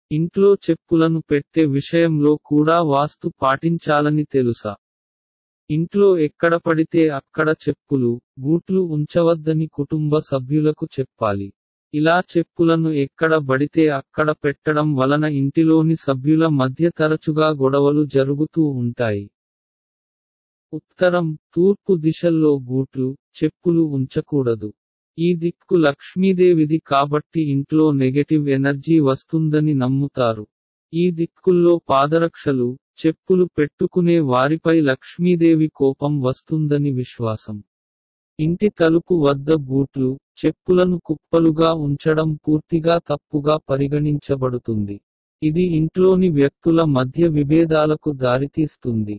ఇంట్లో చెప్పులను పెట్టే విషయంలో కూడా వాస్తు పాటించాలని తెలుసా ఇంట్లో ఎక్కడ పడితే అక్కడ చెప్పులు బూట్లు ఉంచవద్దని కుటుంబ సభ్యులకు చెప్పాలి ఇలా చెప్పులను ఎక్కడ బడితే అక్కడ పెట్టడం వలన ఇంటిలోని సభ్యుల మధ్య తరచుగా గొడవలు జరుగుతూ ఉంటాయి ఉత్తరం తూర్పు దిశల్లో బూట్లు చెప్పులు ఉంచకూడదు ఈ దిక్కు లక్ష్మీదేవిది కాబట్టి ఇంట్లో నెగటివ్ ఎనర్జీ వస్తుందని నమ్ముతారు ఈ దిక్కుల్లో పాదరక్షలు చెప్పులు పెట్టుకునే వారిపై లక్ష్మీదేవి కోపం వస్తుందని విశ్వాసం ఇంటి తలుపు వద్ద బూట్లు చెప్పులను కుప్పలుగా ఉంచడం పూర్తిగా తప్పుగా పరిగణించబడుతుంది ఇది ఇంట్లోని వ్యక్తుల మధ్య విభేదాలకు దారితీస్తుంది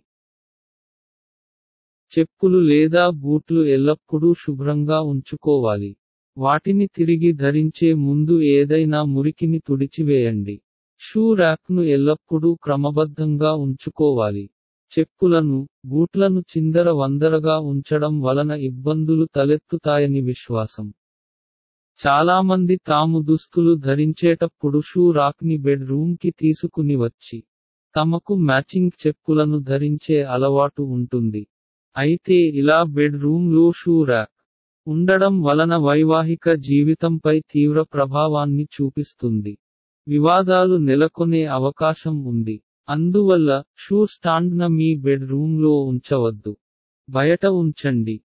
చెప్పులు లేదా బూట్లు ఎల్లప్పుడూ శుభ్రంగా ఉంచుకోవాలి వాటిని తిరిగి ధరించే ముందు ఏదైనా మురికిని తుడిచివేయండి షూ ర్యాక్ను ఎల్లప్పుడూ క్రమబద్ధంగా ఉంచుకోవాలి చెప్పులను బూట్లను చిందర వందరగా ఉంచడం వలన ఇబ్బందులు తలెత్తుతాయని విశ్వాసం చాలామంది తాము దుస్తులు ధరించేటప్పుడు షూ రాక్ని బెడ్ రూమ్కి తీసుకుని వచ్చి తమకు మ్యాచింగ్ చెప్పులను ధరించే అలవాటు ఉంటుంది అయితే ఇలా బెడ్ రూమ్లో షూ ర్యాక్ ఉండడం వలన వైవాహిక జీవితంపై తీవ్ర ప్రభావాన్ని చూపిస్తుంది వివాదాలు నెలకొనే అవకాశం ఉంది అందువల్ల షూ స్టాండ్న మీ బెడ్ రూమ్లో ఉంచవద్దు బయట ఉంచండి